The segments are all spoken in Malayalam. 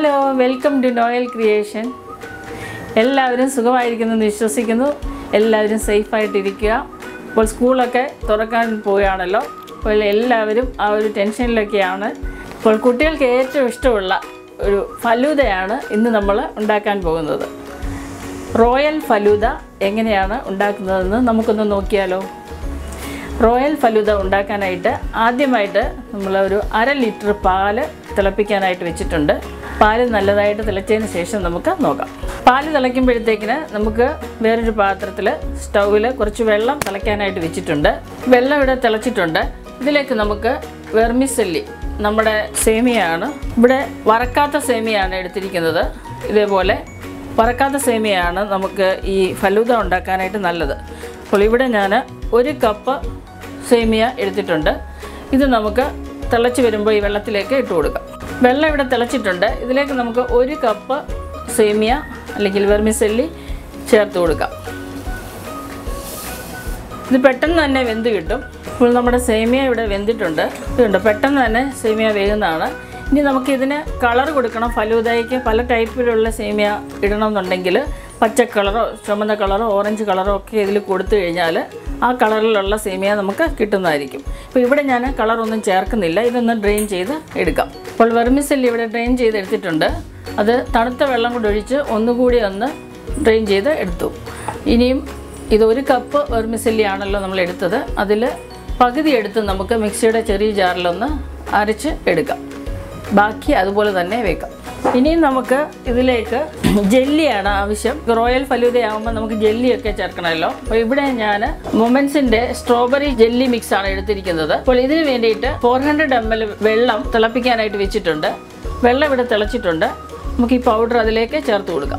hello welcome to Noel creation എല്ലാവരും സുഖമായിരിക്കുന്നെന്ന് വിശ്വസിക്കുന്നു എല്ലാവരും സേഫായിട്ടിരിക്കുക ഇപ്പോൾ സ്കൂളൊക്കെ തുറക്കാൻ പോവുകയാണല്ലോ അപ്പോൾ എല്ലാവരും ആ ഒരു ടെൻഷനിലൊക്കെയാണ് ഇപ്പോൾ കുട്ടികൾക്ക് ഏറ്റവും ഇഷ്ടമുള്ള ഒരു ഫലൂദയാണ് ഇന്ന് നമ്മൾ ഉണ്ടാക്കാൻ പോകുന്നത് റോയൽ ഫലൂദ എങ്ങനെയാണ് ഉണ്ടാക്കുന്നതെന്ന് നമുക്കൊന്ന് നോക്കിയാലോ റോയൽ ഫലൂദ ഉണ്ടാക്കാനായിട്ട് ആദ്യമായിട്ട് നമ്മൾ ഒരു അര ലിറ്റർ പാല് തിളപ്പിക്കാനായിട്ട് വെച്ചിട്ടുണ്ട് പാല് നല്ലതായിട്ട് തിളച്ചതിന് ശേഷം നമുക്ക് നോക്കാം പാല് തിളയ്ക്കുമ്പോഴത്തേക്കിന് നമുക്ക് വേറൊരു പാത്രത്തിൽ സ്റ്റൗവിൽ കുറച്ച് വെള്ളം തിളയ്ക്കാനായിട്ട് വെച്ചിട്ടുണ്ട് വെള്ളം ഇവിടെ തിളച്ചിട്ടുണ്ട് ഇതിലേക്ക് നമുക്ക് വെർമിസെല്ലി നമ്മുടെ സേമിയാണ് ഇവിടെ വറക്കാത്ത സേമിയാണ് എടുത്തിരിക്കുന്നത് ഇതേപോലെ വറക്കാത്ത സേമിയാണ് നമുക്ക് ഈ ഫലൂദ ഉണ്ടാക്കാനായിട്ട് നല്ലത് അപ്പോൾ ഇവിടെ ഞാൻ ഒരു കപ്പ് സേമിയ എടുത്തിട്ടുണ്ട് ഇത് നമുക്ക് തിളച്ച് വരുമ്പോൾ ഈ വെള്ളത്തിലേക്ക് ഇട്ട് കൊടുക്കാം വെള്ളം ഇവിടെ തിളച്ചിട്ടുണ്ട് ഇതിലേക്ക് നമുക്ക് ഒരു കപ്പ് സേമിയ അല്ലെങ്കിൽ വെർമിസെല്ലി ചേർത്ത് കൊടുക്കാം ഇത് പെട്ടെന്ന് തന്നെ വെന്ത് കിട്ടും ഇപ്പോൾ നമ്മുടെ സേമിയ ഇവിടെ വെന്തിട്ടുണ്ട് ഇതുണ്ട് പെട്ടെന്ന് തന്നെ സേമിയ വേകുന്നതാണ് ഇനി നമുക്ക് ഇതിന് കളർ കൊടുക്കണം ഫലൂദയ്ക്ക് പല ടൈപ്പിലുള്ള സേമിയ ഇടണമെന്നുണ്ടെങ്കിൽ പച്ച കളറോ ചുമന്ന കളറോ ഓറഞ്ച് കളറോ ഒക്കെ ഇതിൽ കൊടുത്തു കഴിഞ്ഞാൽ ആ കളറിലുള്ള സേമിയ നമുക്ക് കിട്ടുന്നതായിരിക്കും ഇപ്പോൾ ഇവിടെ ഞാൻ കളറൊന്നും ചേർക്കുന്നില്ല ഇതൊന്ന് ഡ്രെയിൻ ചെയ്ത് എടുക്കാം അപ്പോൾ വെർമിസെല്ലി ഇവിടെ ഡ്രെയിൻ ചെയ്ത് എടുത്തിട്ടുണ്ട് അത് തണുത്ത വെള്ളം കൂടി ഒഴിച്ച് ഒന്നുകൂടി ഒന്ന് ഡ്രെയിൻ ചെയ്ത് എടുത്തു ഇനിയും ഇത് ഒരു കപ്പ് വെർമിസെല്ലി ആണല്ലോ നമ്മൾ എടുത്തത് അതിൽ പകുതി എടുത്ത് നമുക്ക് മിക്സിയുടെ ചെറിയ ജാറിലൊന്ന് അരച്ച് എടുക്കാം ബാക്കി അതുപോലെ തന്നെ വെക്കാം ഇനിയും നമുക്ക് ഇതിലേക്ക് ജെല്ലിയാണ് ആവശ്യം റോയൽ ഫലൂദയാകുമ്പോൾ നമുക്ക് ജെല്ലിയൊക്കെ ചേർക്കണമല്ലോ അപ്പോൾ ഇവിടെ ഞാൻ മൊമെൻസിൻ്റെ സ്ട്രോബെറി ജെല്ലി മിക്സ് ആണ് എടുത്തിരിക്കുന്നത് അപ്പോൾ ഇതിന് വേണ്ടിയിട്ട് ഫോർ ഹൺഡ്രഡ് എം എൽ വെള്ളം തിളപ്പിക്കാനായിട്ട് വെച്ചിട്ടുണ്ട് വെള്ളം ഇവിടെ തിളച്ചിട്ടുണ്ട് നമുക്ക് ഈ പൗഡർ അതിലേക്ക് ചേർത്ത് കൊടുക്കാം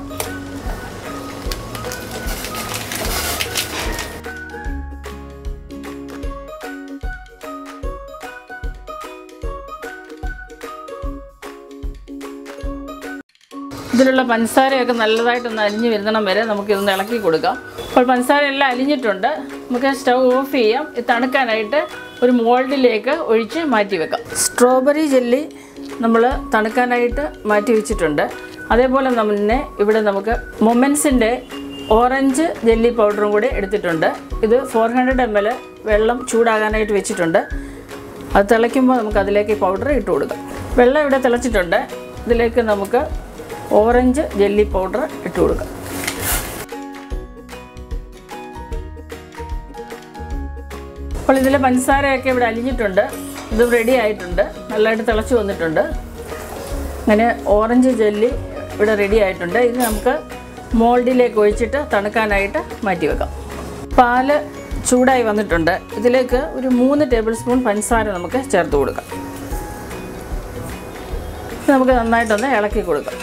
ഇതിലുള്ള പഞ്ചസാരയൊക്കെ നല്ലതായിട്ടൊന്ന് അലിഞ്ഞ് വരുന്നിടം വരെ നമുക്ക് ഇതൊന്ന് ഇളക്കി കൊടുക്കാം അപ്പോൾ പഞ്ചസാര എല്ലാം അലിഞ്ഞിട്ടുണ്ട് നമുക്ക് സ്റ്റൗ ഓഫ് ചെയ്യാം ഇത് തണുക്കാനായിട്ട് ഒരു മോൾഡിലേക്ക് ഒഴിച്ച് മാറ്റി വെക്കാം സ്ട്രോബെറി ജെല്ലി നമ്മൾ തണുക്കാനായിട്ട് മാറ്റി വെച്ചിട്ടുണ്ട് അതേപോലെ തന്നെ ഇവിടെ നമുക്ക് മൊമെൻസിൻ്റെ ഓറഞ്ച് ജെല്ലി പൗഡറും കൂടി എടുത്തിട്ടുണ്ട് ഇത് ഫോർ ഹൺഡ്രഡ് എം എൽ വെള്ളം ചൂടാകാനായിട്ട് വെച്ചിട്ടുണ്ട് അത് തിളയ്ക്കുമ്പോൾ നമുക്ക് അതിലേക്ക് ഈ പൗഡർ ഇട്ട് കൊടുക്കാം വെള്ളം ഇവിടെ തിളച്ചിട്ടുണ്ട് ഇതിലേക്ക് നമുക്ക് ഓറഞ്ച് ജെല്ലി പൗഡർ ഇട്ട് കൊടുക്കാം അപ്പോൾ ഇതിൽ പഞ്ചസാരയൊക്കെ ഇവിടെ അലിഞ്ഞിട്ടുണ്ട് ഇത് റെഡി ആയിട്ടുണ്ട് നല്ലതായിട്ട് തിളച്ച് വന്നിട്ടുണ്ട് അങ്ങനെ ഓറഞ്ച് ജെല്ലി ഇവിടെ റെഡി ആയിട്ടുണ്ട് ഇത് നമുക്ക് മോൾഡിലേക്ക് ഒഴിച്ചിട്ട് തണുക്കാനായിട്ട് മാറ്റി വെക്കാം പാല് ചൂടായി വന്നിട്ടുണ്ട് ഇതിലേക്ക് ഒരു മൂന്ന് ടേബിൾ സ്പൂൺ പഞ്ചസാര നമുക്ക് ചേർത്ത് കൊടുക്കാം ഇത് നമുക്ക് നന്നായിട്ടൊന്ന് ഇളക്കി കൊടുക്കാം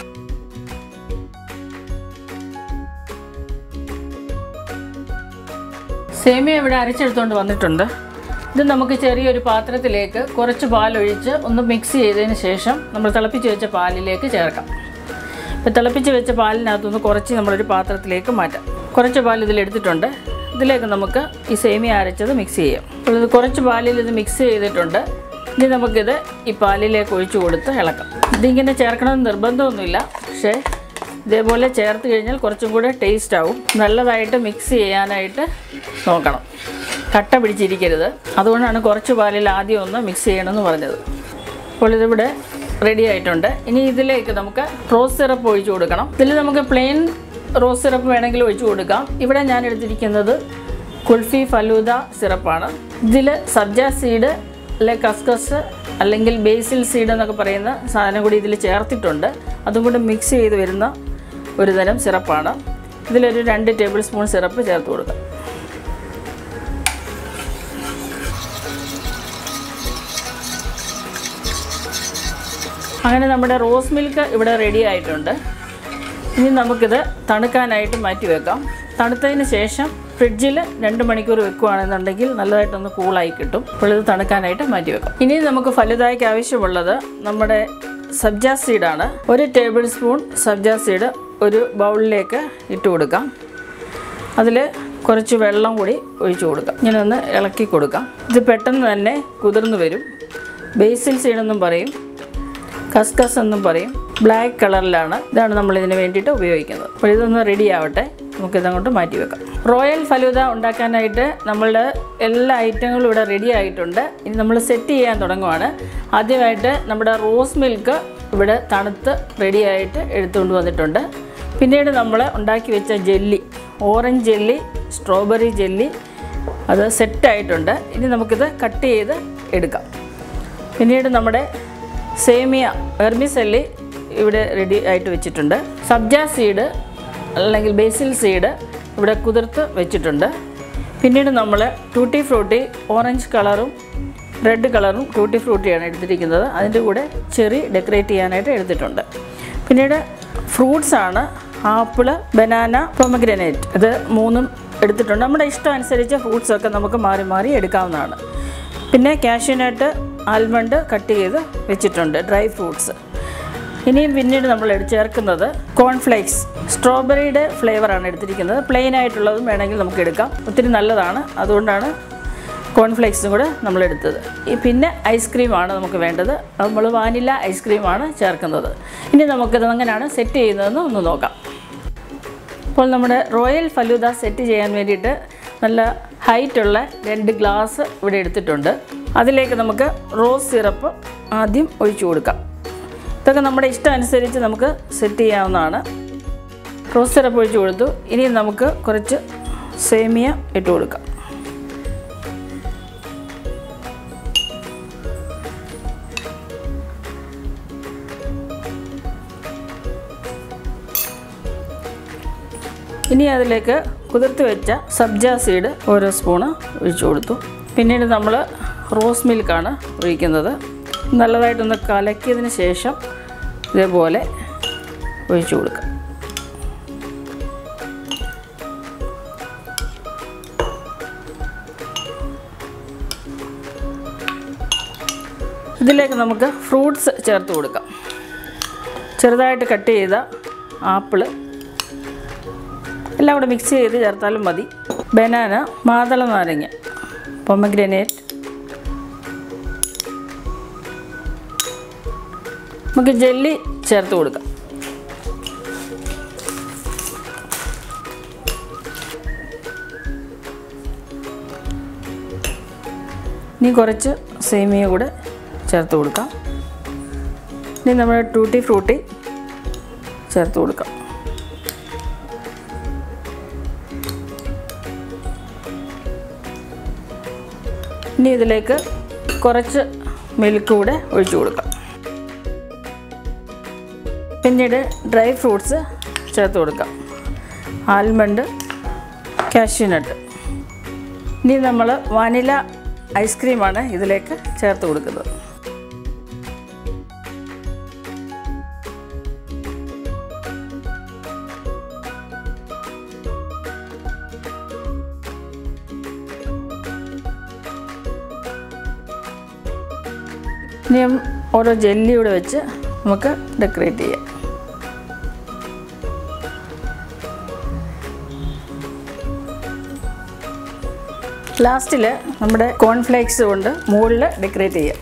സേമിയ ഇവിടെ അരച്ചെടുത്തുകൊണ്ട് വന്നിട്ടുണ്ട് ഇത് നമുക്ക് ചെറിയൊരു പാത്രത്തിലേക്ക് കുറച്ച് പാലൊഴിച്ച് ഒന്ന് മിക്സ് ചെയ്തതിന് ശേഷം നമ്മൾ തിളപ്പിച്ച് വെച്ച പാലിലേക്ക് ചേർക്കാം ഇപ്പോൾ തിളപ്പിച്ച് വെച്ച പാലിനകത്തുനിന്ന് കുറച്ച് നമ്മളൊരു പാത്രത്തിലേക്ക് മാറ്റാം കുറച്ച് പാൽ ഇതിലെടുത്തിട്ടുണ്ട് ഇതിലേക്ക് നമുക്ക് ഈ സേമിയ അരച്ചത് മിക്സ് ചെയ്യാം അപ്പോൾ ഇത് കുറച്ച് പാലിൽ ഇത് മിക്സ് ചെയ്തിട്ടുണ്ട് ഇനി നമുക്കിത് ഈ പാലിലേക്ക് ഒഴിച്ചു കൊടുത്ത് ഇളക്കാം ഇതിങ്ങനെ ചേർക്കണമെന്ന് നിർബന്ധമൊന്നുമില്ല പക്ഷേ ഇതേപോലെ ചേർത്ത് കഴിഞ്ഞാൽ കുറച്ചും കൂടെ ടേസ്റ്റ് ആവും നല്ലതായിട്ട് മിക്സ് ചെയ്യാനായിട്ട് നോക്കണം കട്ട പിടിച്ചിരിക്കരുത് അതുകൊണ്ടാണ് കുറച്ച് പാലിൽ ആദ്യം ഒന്ന് മിക്സ് ചെയ്യണമെന്ന് പറഞ്ഞത് അപ്പോൾ ഇതിവിടെ റെഡി ആയിട്ടുണ്ട് ഇനി ഇതിലേക്ക് നമുക്ക് റോസ് സിറപ്പ് ഒഴിച്ചു കൊടുക്കണം ഇതിൽ നമുക്ക് പ്ലെയിൻ റോസ് സിറപ്പ് വേണമെങ്കിൽ ഒഴിച്ചു കൊടുക്കാം ഇവിടെ ഞാൻ എടുത്തിരിക്കുന്നത് കുൽഫി ഫലൂദ സിറപ്പാണ് ഇതിൽ സബ്ജ സീഡ് അല്ലെ കസ്കസ് അല്ലെങ്കിൽ ബേസിൽ സീഡ് എന്നൊക്കെ പറയുന്ന സാധനം കൂടി ഇതിൽ ചേർത്തിട്ടുണ്ട് അതും കൂടി മിക്സ് ചെയ്ത് വരുന്ന ഒരു തരം സിറപ്പാണ് ഇതിലൊരു രണ്ട് ടേബിൾ സ്പൂൺ സിറപ്പ് ചേർത്ത് കൊടുക്കാം അങ്ങനെ നമ്മുടെ റോസ് മിൽക്ക് ഇവിടെ റെഡി ആയിട്ടുണ്ട് ഇനി നമുക്കിത് തണുക്കാനായിട്ട് മാറ്റി വെക്കാം തണുത്തതിന് ശേഷം ഫ്രിഡ്ജിൽ രണ്ട് മണിക്കൂർ വെക്കുകയാണെന്നുണ്ടെങ്കിൽ നല്ലതായിട്ടൊന്ന് കൂളായി കിട്ടും അപ്പോൾ ഇത് തണുക്കാനായിട്ട് മാറ്റി വെക്കാം ഇനി നമുക്ക് ഫലുതായ്ക്ക് ആവശ്യമുള്ളത് നമ്മുടെ സബ്ജ സീഡാണ് ഒരു ടേബിൾ സ്പൂൺ സബ്ജ സീഡ് ഒരു ബൗളിലേക്ക് ഇട്ട് കൊടുക്കാം അതിൽ കുറച്ച് വെള്ളം കൂടി ഒഴിച്ചു കൊടുക്കാം ഇങ്ങനെ ഒന്ന് ഇളക്കി കൊടുക്കാം ഇത് പെട്ടെന്ന് തന്നെ കുതിർന്ന് വരും ബേസിൽ സീഡെന്നും പറയും കസ്കസ് എന്നും പറയും ബ്ലാക്ക് കളറിലാണ് ഇതാണ് നമ്മൾ ഇതിന് വേണ്ടിയിട്ട് ഉപയോഗിക്കുന്നത് അപ്പോൾ ഇതൊന്ന് റെഡി ആവട്ടെ നമുക്കിതങ്ങോട്ട് മാറ്റി വെക്കാം റോയൽ ഫലൂദ ഉണ്ടാക്കാനായിട്ട് നമ്മളുടെ എല്ലാ ഐറ്റങ്ങളും ഇവിടെ റെഡി ആയിട്ടുണ്ട് ഇനി നമ്മൾ സെറ്റ് ചെയ്യാൻ തുടങ്ങുവാണ് ആദ്യമായിട്ട് നമ്മുടെ റോസ് മിൽക്ക് ഇവിടെ തണുത്ത് റെഡിയായിട്ട് എടുത്തുകൊണ്ട് വന്നിട്ടുണ്ട് പിന്നീട് നമ്മൾ ഉണ്ടാക്കി വെച്ച jelly orange jelly strawberry jelly അത് സെറ്റായിട്ടുണ്ട് ഇനി നമുക്കിത് കട്ട് ചെയ്ത് എടുക്കാം പിന്നീട് നമ്മുടെ സേമിയ വെർമിസെല്ലി ഇവിടെ റെഡി ആയിട്ട് വെച്ചിട്ടുണ്ട് സബ്ജ സീഡ് അല്ലെങ്കിൽ ബേസിൽ സീഡ് ഇവിടെ കുതിർത്ത് വെച്ചിട്ടുണ്ട് പിന്നീട് നമ്മൾ ടൂട്ടി ഫ്രൂട്ടി ഓറഞ്ച് കളറും റെഡ് കളറും ടൂട്ടി ഫ്രൂട്ടിയാണ് എടുത്തിരിക്കുന്നത് അതിൻ്റെ കൂടെ ചെറി ഡെക്കറേറ്റ് ചെയ്യാനായിട്ട് എടുത്തിട്ടുണ്ട് പിന്നീട് ഫ്രൂട്ട്സ് ആണ് ആപ്പിള് ബനാന പൊമഗ്രനേറ്റ് ഇത് മൂന്നും എടുത്തിട്ടുണ്ട് നമ്മുടെ ഇഷ്ടം അനുസരിച്ച് ഫ്രൂട്ട്സൊക്കെ നമുക്ക് മാറി മാറി എടുക്കാവുന്നതാണ് പിന്നെ കാഷ്യൂനട്ട് ആൽമണ്ട് കട്ട് ചെയ്ത് വെച്ചിട്ടുണ്ട് ഡ്രൈ ഫ്രൂട്ട്സ് ഇനിയും പിന്നീട് നമ്മൾ എടുത്ത് ചേർക്കുന്നത് കോൺഫ്ലേക്സ് സ്ട്രോബെറിയുടെ ഫ്ലേവറാണ് എടുത്തിരിക്കുന്നത് പ്ലെയിൻ ആയിട്ടുള്ളതും വേണമെങ്കിൽ നമുക്ക് എടുക്കാം ഒത്തിരി നല്ലതാണ് അതുകൊണ്ടാണ് കോൺഫ്ലേക്സും കൂടെ നമ്മൾ എടുത്തത് ഈ പിന്നെ ഐസ്ക്രീമാണ് നമുക്ക് വേണ്ടത് നമ്മൾ വാനില ഐസ്ക്രീമാണ് ചേർക്കുന്നത് ഇനി നമുക്കിത് എങ്ങനെയാണ് സെറ്റ് ചെയ്യുന്നതെന്ന് ഒന്ന് നോക്കാം ഇപ്പോൾ നമ്മുടെ റോയൽ ഫലൂദ സെറ്റ് ചെയ്യാൻ വേണ്ടിയിട്ട് നല്ല ഹൈറ്റുള്ള രണ്ട് ഗ്ലാസ് ഇവിടെ എടുത്തിട്ടുണ്ട് അതിലേക്ക് നമുക്ക് റോസ് സിറപ്പ് ആദ്യം ഒഴിച്ചു കൊടുക്കാം ഇതൊക്കെ നമ്മുടെ ഇഷ്ടം അനുസരിച്ച് നമുക്ക് സെറ്റ് ചെയ്യാവുന്നതാണ് റോസ് സിറപ്പ് ഒഴിച്ചു കൊടുത്തു ഇനി നമുക്ക് കുറച്ച് സേമിയ ഇട്ട് കൊടുക്കാം ഇനി അതിലേക്ക് കുതിർത്ത് വെച്ച സബ്ജ സീഡ് ഓരോ സ്പൂണ് ഒഴിച്ചു കൊടുത്തു പിന്നീട് നമ്മൾ റോസ് മിൽക്കാണ് ഒഴിക്കുന്നത് നല്ലതായിട്ടൊന്ന് കലക്കിയതിന് ശേഷം ഇതേപോലെ ഒഴിച്ചു കൊടുക്കുക ഇതിലേക്ക് നമുക്ക് ഫ്രൂട്ട്സ് ചേർത്ത് കൊടുക്കാം ചെറുതായിട്ട് കട്ട് ചെയ്ത ആപ്പിള് എല്ലാം കൂടെ മിക്സ് ചെയ്ത് ചേർത്താലും മതി ബനാന മാതള നാരങ്ങ പൊമഗ്രനേറ്റ് നമുക്ക് ജെല്ലി ചേർത്ത് കൊടുക്കാം ഇനി കുറച്ച് സേമിയ കൂടെ ചേർത്ത് കൊടുക്കാം ഇനി നമ്മുടെ ടൂട്ടി ഫ്രൂട്ടി ചേർത്ത് കൊടുക്കാം ഇനി ഇതിലേക്ക് കുറച്ച് മിൽക്ക് കൂടെ ഒഴിച്ചു കൊടുക്കാം പിന്നീട് ഡ്രൈ ഫ്രൂട്ട്സ് ചേർത്ത് കൊടുക്കാം ആൽമണ്ട് കാഷ്യൂനട്ട് ഇനി നമ്മൾ വാനില ഐസ്ക്രീമാണ് ഇതിലേക്ക് ചേർത്ത് കൊടുക്കുന്നത് ഇനിയും ഓരോ ജെല്ലി കൂടെ വെച്ച് നമുക്ക് ഡെക്കറേറ്റ് ചെയ്യാം ലാസ്റ്റിൽ നമ്മുടെ കോൺഫ്ലേക്സ് കൊണ്ട് മുകളിൽ ഡെക്കറേറ്റ് ചെയ്യാം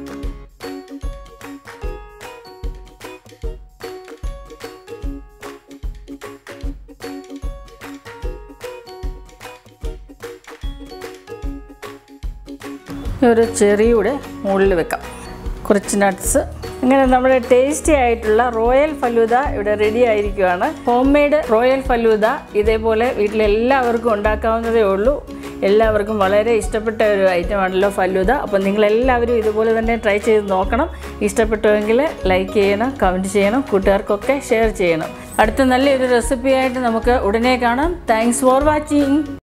ഒരു ചെറിയൂടെ മുകളിൽ വെക്കാം കുറച്ച് നട്ട്സ് അങ്ങനെ നമ്മുടെ ടേസ്റ്റി ആയിട്ടുള്ള റോയൽ ഫലൂദ ഇവിടെ റെഡി ആയിരിക്കുകയാണ് ഹോം മെയ്ഡ് റോയൽ ഫലൂദ ഇതേപോലെ വീട്ടിലെല്ലാവർക്കും ഉണ്ടാക്കാവുന്നതേ ഉള്ളൂ എല്ലാവർക്കും വളരെ ഇഷ്ടപ്പെട്ട ഒരു ഐറ്റമാണല്ലോ ഫലൂദ അപ്പോൾ നിങ്ങളെല്ലാവരും ഇതുപോലെ തന്നെ ട്രൈ ചെയ്ത് നോക്കണം ഇഷ്ടപ്പെട്ടുവെങ്കിൽ ലൈക്ക് ചെയ്യണം കമൻറ്റ് ചെയ്യണം കൂട്ടുകാർക്കൊക്കെ ഷെയർ ചെയ്യണം അടുത്ത നല്ലൊരു റെസിപ്പിയായിട്ട് നമുക്ക് ഉടനെ കാണാം താങ്ക്സ് ഫോർ വാച്ചിങ്